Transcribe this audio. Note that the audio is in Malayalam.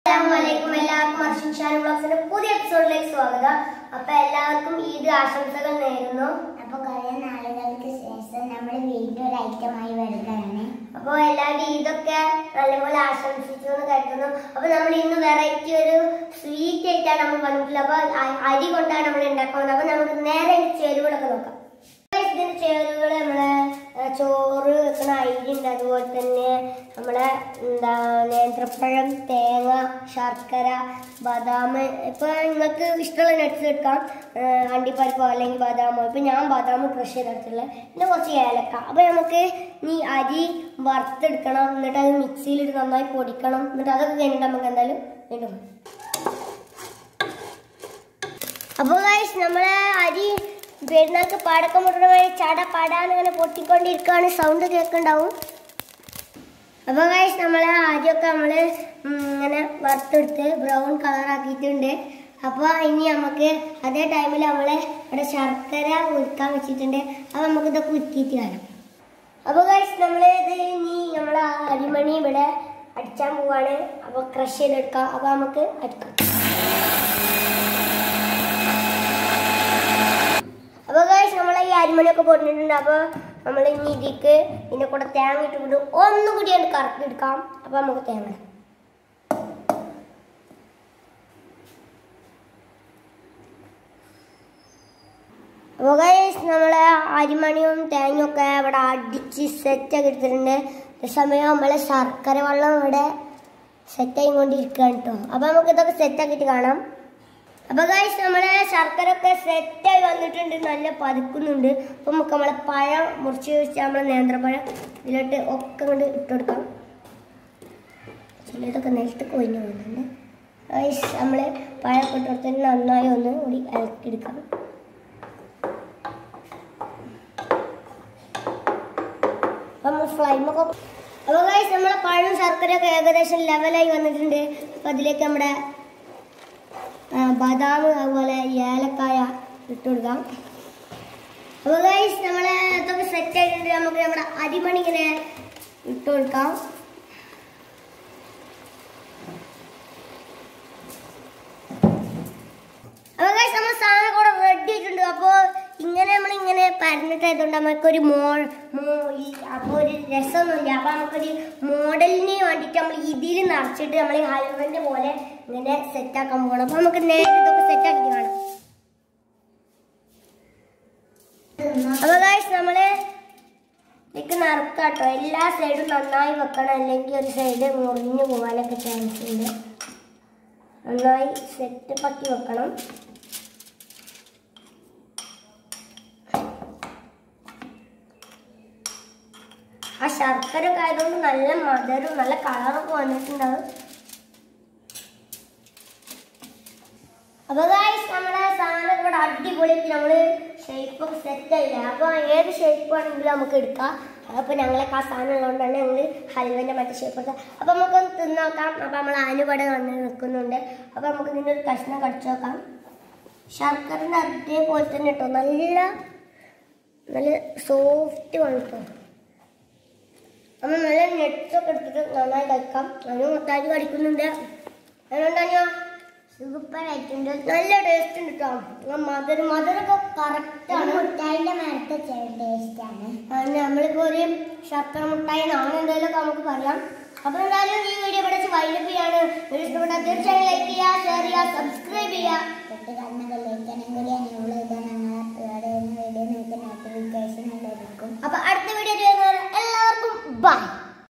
അസ്സലാമലൈക്കും എല്ലാവർക്കും അർഷിൻ ഷാൻ ബ്ലോഗ്സിന്റെ പുതിയ എപ്പിസോഡിലേക്ക് സ്വാഗതം അപ്പൊ എല്ലാവർക്കും ഈദ് ആശംസകൾ നേരുന്നു അപ്പൊ കുറെ നാളുകൾക്ക് ശേഷം നമ്മൾ വീണ്ടും ഒരു ഐറ്റമായി വരികയാണ് അപ്പൊ എല്ലാവരും ഈദൊക്കെ നല്ലപോലെ ആശംസിച്ചു എന്ന് കരുതുന്നു അപ്പൊ നമ്മൾ ഇന്ന് വെറൈറ്റി ഒരു സ്വീറ്റ് ആയിട്ടാണ് നമ്മൾ വന്നിട്ടുള്ളത് അപ്പൊ അ- അരി കൊണ്ടാണ് നമ്മൾ ഉണ്ടാക്കുന്നത് അപ്പൊ നമുക്ക് നേരെ ഇതിന്റെ ചേരുവകളൊക്കെ നോക്കാം Guys, ഇതിന്റെ ചേരുവകൾ നമ്മളെ ഏ, ചോറ് വെക്കുന്ന അരി ഉണ്ട് അതുപോലെ തന്നെ നമ്മളെ എന്താ നേന്ത്രപ്പഴം തേങ്ങ ശർക്കര ബദാം ഇപ്പൊ നിങ്ങൾക്ക് ഇഷ്ടമുള്ള നട്ട്സ് എടുക്കാം ഏ, അണ്ടിപ്പരിപ്പോ അല്ലെങ്കിൽ ബദാമോ ഇപ്പൊ ഞാൻ ബദാം ക്രഷ് ചെയ്തെടുത്തുള്ളത് പിന്നെ കുറച്ച് ഏലക്ക അപ്പൊ നമുക്ക് ഈ അരി വറുത്തെടുക്കണം എന്നിട്ട് അത് മിക്സിയിലിട്ട് നന്നായി പൊടിക്കണം എന്നിട്ട് അതൊക്കെ കഴിഞ്ഞിട്ട് നമുക്ക് എന്തായാലും വീണ്ടും കാണാം. അപ്പോൾ ഗൈസ് നമ്മളെ അരി പെരുന്നാൾക്ക് പടക്കം മുട്ടുന്ന വഴി ചട പടാന്ന് ഇങ്ങനെ പൊട്ടിക്കൊണ്ടിരിക്കുകയാണ് സൗണ്ട് കേൾക്കുന്നുണ്ടാവും അപ്പോൾ ഗൈസ് നമ്മളെ അരിയൊക്കെ നമ്മൾ ഇങ്ങനെ വറുത്തെടുത്ത് ബ്രൗൺ കളർ ആക്കിയിട്ടുണ്ട് അപ്പോൾ ഇനി നമുക്ക് അതേ ടൈമിൽ നമ്മൾ ഇവിടെ ശർക്കര ഉരുക്കാൻ വെച്ചിട്ടുണ്ട് അപ്പോൾ നമുക്ക് ഇതൊക്കെ ഉരുക്കിയിട്ട് കാണാം അപ്പോൾ ഗൈസ് നമ്മൾ ഇത് ഇനി നമ്മൾ അരിമണി ഇവിടെ അടിച്ചാൻ പോവാണ് അപ്പോൾ ക്രഷ് ചെയ്തെടുക്കാം അപ്പോൾ നമുക്ക് അടിക്കാം അപ്പോൾ ഗൈസ് നമ്മൾ ഈ അരിമണിയൊക്കെ പൊടിഞ്ഞിട്ടുണ്ട് അപ്പോൾ നമ്മൾ ഇനി ഇതിക്ക് ഇതിൻ്റെ കൂടെ തേങ്ങ ഇട്ട് വിടും ഒന്നും കൂടി അത് കറക്റ്റ് എടുക്കാം അപ്പോൾ നമുക്ക് തേങ്ങ ഇടാം. അപ്പോൾ ഗൈസ് നമ്മളെ അരിമണിയും തേങ്ങയും ഒക്കെ ഇവിടെ അടിച്ച് സെറ്റാക്കി എടുത്തിട്ടുണ്ട് ഈ സമയം നമ്മളെ ശർക്കര വെള്ളം ഇവിടെ സെറ്റായി കൊണ്ടിരിക്കുകയാണ് കേട്ടോ അപ്പോൾ നമുക്ക് ഇതൊക്കെ സെറ്റാക്കിയിട്ട് കാണാം അപ്പൊ ഗൈസ് നമ്മളെ ശർക്കര ഒക്കെ സെറ്റായി വന്നിട്ടുണ്ട് നല്ല പതുക്കുന്നുണ്ട് അപ്പൊ നമുക്ക് നമ്മളെ പഴം മുറിച്ച് വെച്ച് നമ്മളെ നേന്ത്രപ്പഴം ഇതിലോട്ട് ഒക്കെ കൊണ്ട് ഇട്ടുകൊടുക്കാം ചിലതൊക്കെ നിലത്ത് കൊഴിഞ്ഞു പോകുന്നുണ്ട് ഗൈസ് നമ്മള് പഴം ഇട്ടുകൊടുത്ത് നന്നായി ഒന്ന് കൂടി ഇളക്കിയെടുക്കാം അപ്പൊ നമ്മൾ ഫ്ലൈമൊക്കെ അപ്പൊ ഗൈസ് നമ്മളെ പഴവും ശർക്കരയൊക്കെ ഏകദേശം ലെവലായി വന്നിട്ടുണ്ട് അപ്പൊ അതിലേക്ക് നമ്മുടെ ആ, ബദാം അതുപോലെ ഏലക്കായ ഇട്ട് കൊടുക്കാം അപ്പോൾ ഗൈസ് നമ്മളെ ഇതൊക്കെ സെറ്റ് ആയിട്ടുണ്ട് നമുക്ക് നമ്മുടെ അരിമണി ഇങ്ങനെ ഇട്ട് കൊടുക്കാം അപ്പോൾ ഗൈസ് നമ്മൾ സാധനം കൂടെ റെഡി ആയിട്ടുണ്ട് അപ്പോൾ ഇങ്ങനെ നമ്മൾ ഇങ്ങനെ പരന്നിട്ടായതുകൊണ്ട് നമുക്കൊരു മോ മോ അപ്പോൾ ഒരു രസമൊന്നുമില്ല അപ്പോൾ നമുക്കൊരു മോഡലിന് വേണ്ടിയിട്ട് നമ്മൾ ഇതിൽ നിറച്ചിട്ട് നമ്മൾ ഈ ഹൽവന്റെ പോലെ ഇങ്ങനെ സെറ്റാക്കാൻ പോകണം അപ്പോൾ നമുക്ക് നേരെ ഇതൊക്കെ സെറ്റാക്കി കാണാം അപ്പോൾ ഗൈസ് നമ്മള് ഇതിക്ക് നറുക്കാട്ടോ എല്ലാ സൈഡും നന്നായി വെക്കണം അല്ലെങ്കിൽ ഒരു സൈഡ് മുറിഞ്ഞു പോകാനൊക്കെ ചാൻസ് ഉണ്ട് നന്നായി സെറ്റ് പക്കി വെക്കണം ആ ശർക്കര ഒക്കെ ആയതുകൊണ്ട് നല്ല മധുരവും നല്ല കളറൊക്കെ വന്നിട്ടുണ്ടാവും അപ്പൊ ഗായ്സ് നമ്മുടെ സാധനം ഇവിടെ അടിപൊളി നമ്മള് ഷേപ്പ് ഒക്കെ സെറ്റ് ആയില്ല അപ്പൊ ഏത് ഷേപ്പ് ആണെങ്കിലും നമുക്ക് എടുക്കാം അപ്പൊ ഞങ്ങളൊക്കെ ആ സാധനം ഉള്ളതുകൊണ്ടാണ് ഞങ്ങള് ഹൽവന്റെ മറ്റേ ഷേപ്പ് എടുത്തത് അപ്പൊ നമുക്കൊന്ന് തിന്നോക്കാം അപ്പൊ നമ്മൾ ആനുപട വന്ന് നിൽക്കുന്നുണ്ട് അപ്പൊ നമുക്ക് ഇതിന്റെ ഒരു കഷ്ണം കടിച്ചു നോക്കാം ശർക്കരന്റെ അതേപോലെ തന്നെ കേട്ടോ നല്ല നല്ല സോഫ്റ്റ് വന്നിട്ടോ നമ്മൾ നല്ല നെറ്റ്സ് ഒക്കെ എടുത്തിട്ട് നന്നായി കഴിക്കാം അതിന് മൊത്തമായിട്ട് കടിക്കുന്നുണ്ട് അതുകൊണ്ടാണ് സൂപ്പർ ആയിട്ടുണ്ട് നല്ല ടേസ്റ്റ് ഉണ്ട് കേട്ടോ മധുരം മധുരമൊക്കെ കറക്റ്റ് ആണ് മുട്ടായിന്റെ മരത്തെ ടേസ്റ്റ് ആണ് അതിന് നമ്മളിപ്പോ ഒരു ശർക്കര മുട്ടായി നാളെ എന്തായാലും നമുക്ക് പറയാം അപ്പൊ എന്തായാലും ഈ വീഡിയോ ഇവിടെ വൈലപ്പ് ചെയ്യാണ് വീഡിയോ ഇഷ്ടപ്പെട്ടാൽ തീർച്ചയായും ലൈക്ക് ചെയ്യുക ഷെയർ ചെയ്യുക സബ്സ്ക്രൈബ് ചെയ്യുക തൊട്ട് കാണുന്ന ബെല്ലൈക്കനും കൂടി എനേബിൾ ചെയ്താൽ ഞങ്ങൾ അപ്ലോഡ് ചെയ്യുന്ന വീഡിയോ നിങ്ങൾക്ക് നോട്ടിഫിക്കേഷൻ ലഭിക്കും അപ്പൊ അടുത്ത വീഡിയോ ചെയ്യുന്നവരെ എല്ലാവർക്കും ബൈ